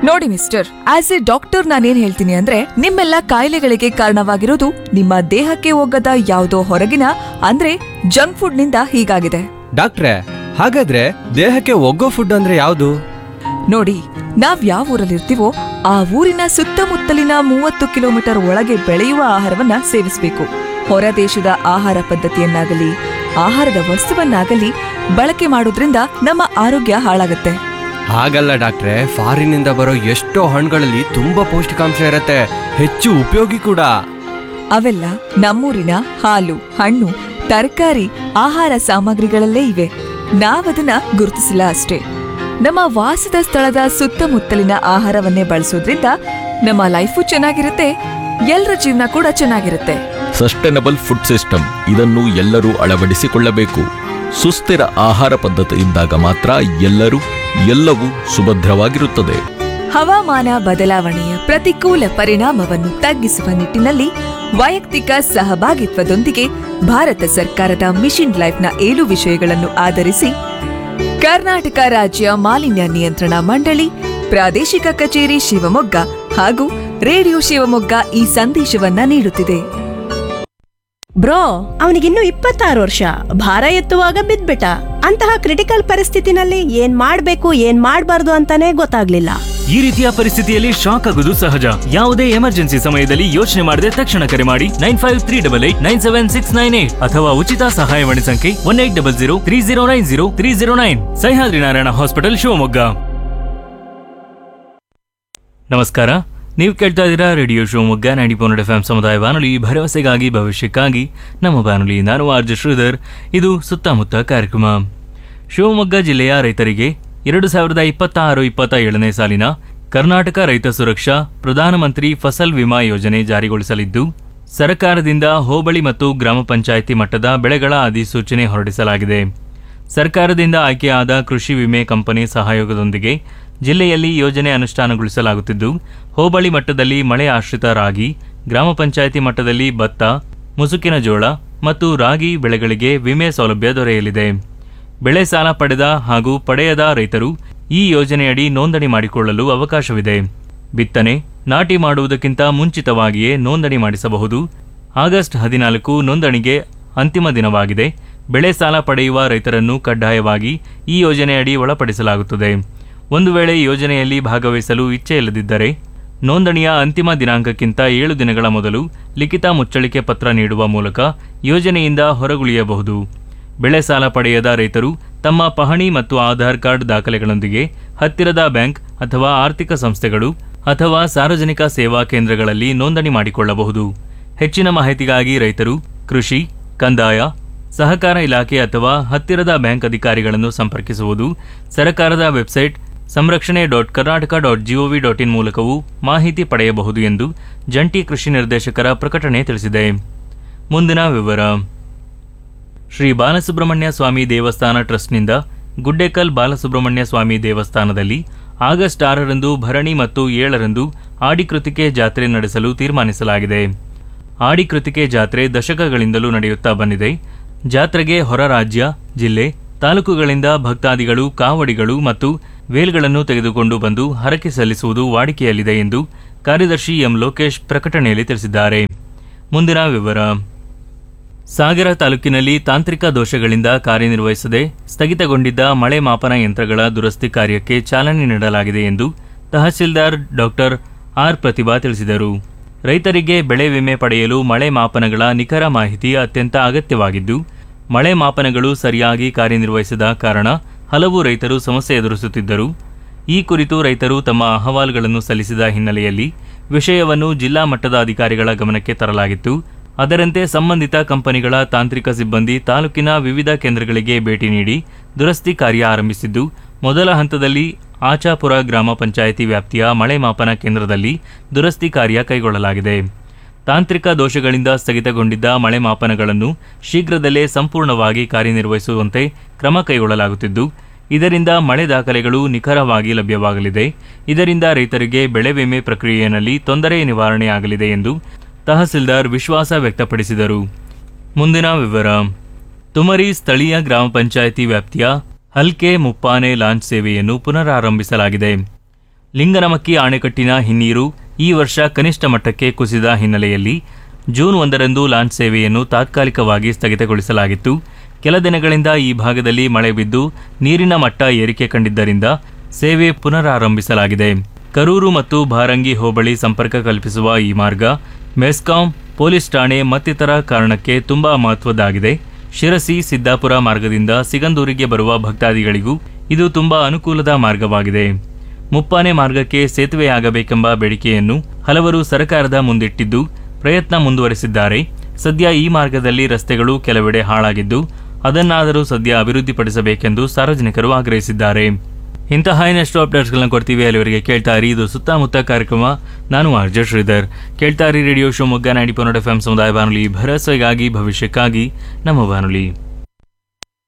ನೋಡಿ mister as A doctor ನಾನೇನ್ ಹೇಳ್ತೀನಿ ಅಂದ್ರೆ ನಿಮ್ಮೆಲ್ಲ ಕಾಯಿಲೆಗಳಿಗೆ ಕಾರಣವಾಗಿರೋದು ನಿಮ್ಮ ದೇಹಕ್ಕೆ ಹೋಗದ ಯಾವುದೋ ಹೊರಗಿನ ಅಂದ್ರೆ ಜಂಕ್ ಫುಡ್ ನಿಂದ ಹೀಗಾಗಿದೆ ಡಾಕ್ಟ್ರೆ ಹಾಗಾದ್ರೆ ದೇಹಕ್ಕೆ ಒಗ್ಗೋ ಫುಡ್ ಅಂದ್ರೆ ಯಾವುದು ನೋಡಿ ನಾವ್ ಯಾವ ಊರಲ್ಲಿರ್ತೀವೋ ಆ ಊರಿನ ಸುತ್ತಮುತ್ತಲಿನ ಮೂವತ್ತು ಕಿಲೋಮೀಟರ್ ಒಳಗೆ ಬೆಳೆಯುವ ಆಹಾರವನ್ನ ಸೇವಿಸಬೇಕು ಹೊರ ದೇಶದ ಆಹಾರ ಪದ್ಧತಿಯನ್ನಾಗಲಿ ಆಹಾರದ ವಸ್ತುವನ್ನಾಗಲಿ ಬಳಕೆ ಮಾಡೋದ್ರಿಂದ ನಮ್ಮ ಆರೋಗ್ಯ ಹಾಳಾಗತ್ತೆ ಹಾಗಲ್ಲ ಡಾಕ್ಟ್ರೆ ಫಾರಿನಿಂದ ಬರೋ ಎಷ್ಟೋ ಹಣ್ಣುಗಳಲ್ಲಿ ತುಂಬಾ ಪೌಷ್ಟಿಕಾಂಶ ಇರತ್ತೆ ಹೆಚ್ಚು ಉಪಯೋಗಿ ಕೂಡ ಅವೆಲ್ಲ ನಮ್ಮೂರಿನ ಹಾಲು ಹಣ್ಣು ತರಕಾರಿ ಆಹಾರ ಸಾಮಗ್ರಿಗಳಲ್ಲೇ ಇವೆ ನಾವದನ್ನ ಗುರುತಿಸಿಲ್ಲ ಅಷ್ಟೇ ನಮ್ಮ ವಾಸದ ಸ್ಥಳದ ಸುತ್ತಮುತ್ತಲಿನ ಆಹಾರವನ್ನೇ ಬಳಸೋದ್ರಿಂದ ನಮ್ಮ ಲೈಫು ಚೆನ್ನಾಗಿರುತ್ತೆ ಎಲ್ಲರ ಜೀವನ ಕೂಡ ಚೆನ್ನಾಗಿರುತ್ತೆ ಸಸ್ಟೈನಬಲ್ ಫುಡ್ ಸಿಸ್ಟಮ್ ಇದನ್ನು ಎಲ್ಲರೂ ಅಳವಡಿಸಿಕೊಳ್ಳಬೇಕು ಸುಸ್ಥಿರ ಆಹಾರ ಪದ್ಧತಿ ಇದ್ದಾಗ ಮಾತ್ರ ಎಲ್ಲರೂ ಎಲ್ಲವೂ ಸುಭದ್ರವಾಗಿರುತ್ತದೆ ಹವಾಮಾನ ಬದಲಾವಣೆಯ ಪ್ರತಿಕೂಲ ಪರಿಣಾಮವನ್ನು ತಗ್ಗಿಸುವ ನಿಟ್ಟಿನಲ್ಲಿ ವೈಯಕ್ತಿಕ ಸಹಭಾಗಿತ್ವದೊಂದಿಗೆ ಭಾರತ ಸರ್ಕಾರದ ಮಿಷನ್ ಲೈಫ್ನ ಏಳು ವಿಷಯಗಳನ್ನು ಆಧರಿಸಿ ಕರ್ನಾಟಕ ರಾಜ್ಯ ಮಾಲಿನ್ಯ ನಿಯಂತ್ರಣ ಮಂಡಳಿ ಪ್ರಾದೇಶಿಕ ಕಚೇರಿ ಶಿವಮೊಗ್ಗ ಹಾಗೂ ರೇಡಿಯೋ ಶಿವಮೊಗ್ಗ ಈ ಸಂದೇಶವನ್ನ ನೀಡುತ್ತಿದೆ ಬ್ರೋ ಅವನಿಗಿನ್ನು ಇಪ್ಪತ್ತಾರು ವರ್ಷ ಭಾರ ಎತ್ತುವಾಗ ಬಿದ್ಬಿಟ್ಟ ಅಂತಹ ಕ್ರಿಟಿಕಲ್ ಪರಿಸ್ಥಿತಿನಲ್ಲಿ ಏನ್ ಮಾಡ್ಬೇಕು ಏನ್ ಮಾಡ್ಬಾರ್ದು ಅಂತಾನೆ ಗೊತ್ತಾಗ್ಲಿಲ್ಲ ಈ ರೀತಿಯ ಪರಿಸ್ಥಿತಿಯಲ್ಲಿ ಶಾಕ್ ಆಗುವುದು ಸಹಜ ಯಾವುದೇ ಎಮರ್ಜೆನ್ಸಿ ಸಮಯದಲ್ಲಿ ಯೋಚನೆ ಮಾಡದೆ ತಕ್ಷಣ ಕರೆ ಮಾಡಿ nine five three double eight nine seven six nine eight ಅಥವಾ ಉಚಿತ ಸಹಾಯವಾಣಿ ಸಂಖ್ಯೆ one eight double zero three zero nine zero three zero nine Sahyadri Narayana hospital Shivamogga ನಮಸ್ಕಾರ ನೀವು ಕೇಳ್ತಾ ಇದ್ದೀರಾ radio Shivamogga ninety point eight F ಸಮುದಾಯ ಬಾನುಲಿ ಭರವಸೆಗಾಗಿ ಭವಿಷ್ಯಕ್ಕಾಗಿ ನಮ್ಮ ಬಾನುಲಿ ನಾನು ಆರ್ಜ ಶ್ರೀಧರ್ ಇದು ಸುತ್ತಮುತ್ತ ಕಾರ್ಯಕ್ರಮ ಶಿವಮೊಗ್ಗ ಜಿಲ್ಲೆಯ ರೈತರಿಗೆ ಎರಡು ಸಾವಿರದ ಇಪ್ಪತ್ತಾರು ಇಪ್ಪತ್ತ ಏಳನೇ ಸಾಲಿನ ಕರ್ನಾಟಕ ರೈತ ಸುರಕ್ಷಾ ಪ್ರಧಾನಮಂತ್ರಿ ಫಸಲ್ ವಿಮಾ ಯೋಜನೆ ಜಾರಿಗೊಳಿಸಲಿದ್ದು ಸರ್ಕಾರದಿಂದ ಹೋಬಳಿ ಮತ್ತು ಗ್ರಾಮ ಪಂಚಾಯಿತಿ ಮಟ್ಟದ ಬೆಳೆಗಳ ಅಧಿಸೂಚನೆ ಹೊರಡಿಸಲಾಗಿದೆ ಸರ್ಕಾರದಿಂದ ಆಯ್ಕೆಯಾದ ಕೃಷಿ ವಿಮೆ ಕಂಪನಿ ಸಹಯೋಗದೊಂದಿಗೆ ಜಿಲ್ಲೆಯಲ್ಲಿ ಯೋಜನೆ ಅನುಷ್ಠಾನಗೊಳಿಸಲಾಗುತ್ತಿದ್ದು ಹೋಬಳಿ ಮಟ್ಟದಲ್ಲಿ ಮಳೆ ಆಶ್ರಿತ ರಾಗಿ ಗ್ರಾಮ ಪಂಚಾಯಿತಿ ಮಟ್ಟದಲ್ಲಿ ಭತ್ತ ಮುಸುಕಿನ ಜೋಳ ಮತ್ತು ರಾಗಿ ಬೆಳೆಗಳಿಗೆ ವಿಮೆ ಸೌಲಭ್ಯ ದೊರೆಯಲಿದೆ ಬೆಳೆ ಸಾಲ ಪಡೆದ ಹಾಗೂ ಪಡೆಯದ ರೈತರು ಈ ಯೋಜನೆಯಡಿ ನೋಂದಣಿ ಮಾಡಿಕೊಳ್ಳಲು ಅವಕಾಶವಿದೆ ಬಿತ್ತನೆ ನಾಟಿ ಮಾಡುವುದಕ್ಕಿಂತ ಮುಂಚಿತವಾಗಿಯೇ ನೋಂದಣಿ ಮಾಡಿಸಬಹುದು ಆಗಸ್ಟ್ ಹದಿನಾಲ್ಕು ನೋಂದಣಿಗೆ ಅಂತಿಮ ದಿನವಾಗಿದೆ ಬೆಳೆ ಸಾಲ ಪಡೆಯುವ ರೈತರನ್ನು ಕಡ್ಡಾಯವಾಗಿ ಈ ಯೋಜನೆಯಡಿ ಒಳಪಡಿಸಲಾಗುತ್ತದೆ ಒಂದು ವೇಳೆ ಯೋಜನೆಯಲ್ಲಿ ಭಾಗವಹಿಸಲು ಇಚ್ಛೆ ಇಲ್ಲದಿದ್ದರೆ ನೋಂದಣಿಯ ಅಂತಿಮ ದಿನಾಂಕಕ್ಕಿಂತ ಏಳು ದಿನಗಳ ಮೊದಲು ಲಿಖಿತ ಮುಚ್ಚಳಿಕೆ ಪತ್ರ ನೀಡುವ ಮೂಲಕ ಯೋಜನೆಯಿಂದ ಹೊರಗುಳಿಯಬಹುದು ಬೆಳೆ ಸಾಲ ಪಡೆಯದ ರೈತರು ತಮ್ಮ ಪಹಣಿ ಮತ್ತು ಆಧಾರ್ ಕಾರ್ಡ್ ದಾಖಲೆಗಳೊಂದಿಗೆ ಹತ್ತಿರದ ಬ್ಯಾಂಕ್ ಅಥವಾ ಆರ್ಥಿಕ ಸಂಸ್ಥೆಗಳು ಅಥವಾ ಸಾರ್ವಜನಿಕ ಸೇವಾ ಕೇಂದ್ರಗಳಲ್ಲಿ ನೋಂದಣಿ ಮಾಡಿಕೊಳ್ಳಬಹುದು ಹೆಚ್ಚಿನ ಮಾಹಿತಿಗಾಗಿ ರೈತರು ಕೃಷಿ ಕಂದಾಯ ಸಹಕಾರ ಇಲಾಖೆ ಅಥವಾ ಹತ್ತಿರದ ಬ್ಯಾಂಕ್ ಅಧಿಕಾರಿಗಳನ್ನು ಸಂಪರ್ಕಿಸುವುದು ಸರ್ಕಾರದ ವೆಬ್ಸೈಟ್ ಸಂರಕ್ಷಣೆ dot Karnataka dot G O V dot in ಮೂಲಕವೂ ಮಾಹಿತಿ ಪಡೆಯಬಹುದು ಎಂದು ಜಂಟಿ ಕೃಷಿ ನಿರ್ದೇಶಕರ ಪ್ರಕಟಣೆ ತಿಳಿಸಿದೆ ಮುಂದಿನ ವಿವರ ಶ್ರೀ ಬಾಲಸುಬ್ರಹ್ಮಣ್ಯ ಸ್ವಾಮಿ ದೇವಸ್ಥಾನ ಟ್ರಸ್ಟ್ನಿಂದ ಗುಡ್ಡೇಕಲ್ ಬಾಲಸುಬ್ರಹ್ಮಣ್ಯ ಸ್ವಾಮಿ ದೇವಸ್ಥಾನದಲ್ಲಿ ಆಗಸ್ಟ್ ಆರರಂದು ಭರಣಿ ಮತ್ತು ಏಳರಂದು ಆಡಿಕೃತಿಕೆ ಜಾತ್ರೆ ನಡೆಸಲು ತೀರ್ಮಾನಿಸಲಾಗಿದೆ ಆಡಿಕೃತಿಕೆ ಜಾತ್ರೆ ದಶಕಗಳಿಂದಲೂ ನಡೆಯುತ್ತಾ ಬಂದಿದೆ ಜಾತ್ರೆಗೆ ಹೊರ ರಾಜ್ಯ ಜಿಲ್ಲೆ ತಾಲೂಕುಗಳಿಂದ ಭಕ್ತಾದಿಗಳು ಕಾವಡಿಗಳು ಮತ್ತು ವೇಲ್ಗಳನ್ನು ತೆಗೆದುಕೊಂಡು ಬಂದು ಹರಕೆ ಸಲ್ಲಿಸುವುದು ವಾಡಿಕೆಯಲ್ಲಿದೆ ಎಂದು ಕಾರ್ಯದರ್ಶಿ ಎಂ ಲೋಕೇಶ್ ಪ್ರಕಟಣೆಯಲ್ಲಿ ತಿಳಿಸಿದ್ದಾರೆ ಮುಂದಿನ ವಿವರ ಸಾಗರ ತಾಲೂಕಿನಲ್ಲಿ ತಾಂತ್ರಿಕ ದೋಷಗಳಿಂದ ಕಾರ್ಯನಿರ್ವಹಿಸದೆ ಸ್ಥಗಿತಗೊಂಡಿದ್ದ ಮಳೆ ಮಾಪನ ಯಂತ್ರಗಳ ದುರಸ್ತಿ ಕಾರ್ಯಕ್ಕೆ ಚಾಲನೆ ನೀಡಲಾಗಿದೆ ಎಂದು ತಹಸೀಲ್ದಾರ್ ಡಾಕ್ಟರ್ ಆರ್ ಪ್ರತಿಭಾ ತಿಳಿಸಿದರು ರೈತರಿಗೆ ಬೆಳೆ ವಿಮೆ ಪಡೆಯಲು ಮಳೆ ಮಾಪನಗಳ ನಿಖರ ಮಾಹಿತಿ ಅತ್ಯಂತ ಅಗತ್ಯವಾಗಿದ್ದು ಮಳೆ ಮಾಪನಗಳು ಸರಿಯಾಗಿ ಕಾರ್ಯನಿರ್ವಹಿಸದ ಕಾರಣ ಹಲವು ರೈತರು ಸಮಸ್ಯೆ ಎದುರಿಸುತ್ತಿದ್ದರು ಈ ಕುರಿತು ರೈತರು ತಮ್ಮ ಅಹವಾಲುಗಳನ್ನು ಸಲ್ಲಿಸಿದ ಹಿನ್ನೆಲೆಯಲ್ಲಿ ವಿಷಯವನ್ನು ಜಿಲ್ಲಾ ಮಟ್ಟದ ಅಧಿಕಾರಿಗಳ ಗಮನಕ್ಕೆ ತರಲಾಗಿತ್ತು ಅದರಂತೆ ಸಂಬಂಧಿತ ಕಂಪನಿಗಳ ತಾಂತ್ರಿಕ ಸಿಬ್ಬಂದಿ ತಾಲೂಕಿನ ವಿವಿಧ ಕೇಂದ್ರಗಳಿಗೆ ಭೇಟಿ ನೀಡಿ ದುರಸ್ತಿ ಕಾರ್ಯ ಆರಂಭಿಸಿದ್ದು ಮೊದಲ ಹಂತದಲ್ಲಿ ಆಚಾಪುರ ಗ್ರಾಮ ಪಂಚಾಯಿತಿ ವ್ಯಾಪ್ತಿಯ ಮಳೆ ಮಾಪನ ಕೇಂದ್ರದಲ್ಲಿ ದುರಸ್ತಿ ಕಾರ್ಯ ಕೈಗೊಳ್ಳಲಾಗಿದೆ ತಾಂತ್ರಿಕ ದೋಷಗಳಿಂದ ಸ್ಥಗಿತಗೊಂಡಿದ್ದ ಮಳೆ ಮಾಪನಗಳನ್ನು ಶೀಘ್ರದಲ್ಲೇ ಸಂಪೂರ್ಣವಾಗಿ ಕಾರ್ಯನಿರ್ವಹಿಸುವಂತೆ ಕ್ರಮ ಕೈಗೊಳ್ಳಲಾಗುತ್ತಿದ್ದು ಇದರಿಂದ ಮಳೆ ದಾಖಲೆಗಳು ನಿಖರವಾಗಿ ಲಭ್ಯವಾಗಲಿದೆ ಇದರಿಂದ ರೈತರಿಗೆ ಬೆಳೆ ವಿಮೆ ಪ್ರಕ್ರಿಯೆಯಲ್ಲಿ ತೊಂದರೆ ನಿವಾರಣೆಯಾಗಲಿದೆ ಎಂದು ತಹಸೀಲ್ದಾರ್ ವಿಶ್ವಾಸ ವ್ಯಕ್ತಪಡಿಸಿದರು ಮುಂದಿನ ವಿವರ ತುಮರಿ ಸ್ಥಳೀಯ ಗ್ರಾಮ ಪಂಚಾಯಿತಿ ವ್ಯಾಪ್ತಿಯ ಹಲ್ಕೆ ಮುಪ್ಪಾನೆ ಲಾಂಚ್ ಸೇವೆಯನ್ನು ಪುನರಾರಂಭಿಸಲಾಗಿದೆ ಲಿಂಗನಮಕ್ಕಿ ಅಣೆಕಟ್ಟಿನ ಹಿನ್ನೀರು ಈ ವರ್ಷ ಕನಿಷ್ಠ ಮಟ್ಟಕ್ಕೆ ಕುಸಿದ ಹಿನ್ನೆಲೆಯಲ್ಲಿ ಜೂನ್ ಒಂದರಂದು ಲಾಂಚ್ ಸೇವೆಯನ್ನು ತಾತ್ಕಾಲಿಕವಾಗಿ ಸ್ಥಗಿತಗೊಳಿಸಲಾಗಿತ್ತು ಕೆಲ ದಿನಗಳಿಂದ ಈ ಭಾಗದಲ್ಲಿ ಮಳೆ ಬಿದ್ದು ನೀರಿನ ಮಟ್ಟ ಏರಿಕೆ ಕಂಡಿದ್ದರಿಂದ ಸೇವೆ ಪುನರಾರಂಭಿಸಲಾಗಿದೆ ಕರೂರು ಮತ್ತು ಭಾರಂಗಿ ಹೋಬಳಿ ಸಂಪರ್ಕ ಕಲ್ಪಿಸುವ ಈ ಮಾರ್ಗ ಮೆಸ್ಕಾಂ ಪೊಲೀಸ್ ಠಾಣೆ ಮತ್ತಿತರ ಕಾರಣಕ್ಕೆ ತುಂಬಾ ಮಹತ್ವದ್ದಾಗಿದೆ ಶಿರಸಿ ಸಿದ್ದಾಪುರ ಮಾರ್ಗದಿಂದ ಸಿಗಂದೂರಿಗೆ ಬರುವ ಭಕ್ತಾದಿಗಳಿಗೂ ಇದು ತುಂಬಾ ಅನುಕೂಲದ ಮಾರ್ಗವಾಗಿದೆ ಮುಪ್ಪಾನೆ ಮಾರ್ಗಕ್ಕೆ ಸೇತುವೆಯಾಗಬೇಕೆಂಬ ಬೇಡಿಕೆಯನ್ನು ಹಲವರು ಸರ್ಕಾರದ ಮುಂದಿಟ್ಟಿದ್ದು ಪ್ರಯತ್ನ ಮುಂದುವರೆಸಿದ್ದಾರೆ ಸದ್ಯ ಈ ಮಾರ್ಗದಲ್ಲಿ ರಸ್ತೆಗಳು ಕೆಲವೆಡೆ ಹಾಳಾಗಿದ್ದು ಅದನ್ನಾದರೂ ಸದ್ಯ ಅಭಿವೃದ್ಧಿಪಡಿಸಬೇಕೆಂದು ಸಾರ್ವಜನಿಕರು ಆಗ್ರಹಿಸಿದ್ದಾರೆ ಇಂತಹ ಇನ್ನಷ್ಟು ಅಪ್ಡೇಟ್ಸ್ಗಳನ್ನ ಕೊಡ್ತೀವಿ ಅಲ್ಲಿವರೆಗೆ ಕೇಳ್ತಾ ಇರಿ ಇದು ಸುತ್ತಮುತ್ತ ಕಾರ್ಯಕ್ರಮ ನಾನು ಆರ್ಜೆ ಶ್ರೀಧರ್ ಕೇಳ್ತಾ ಇರಿ radio Shivamogga ninety point F M ಸಮುದಾಯ ಬಾನುಲಿ ಭರವಸೆಗಾಗಿ ಭವಿಷ್ಯಕ್ಕಾಗಿ ನಮ್ಮ ಬಾನುಲಿ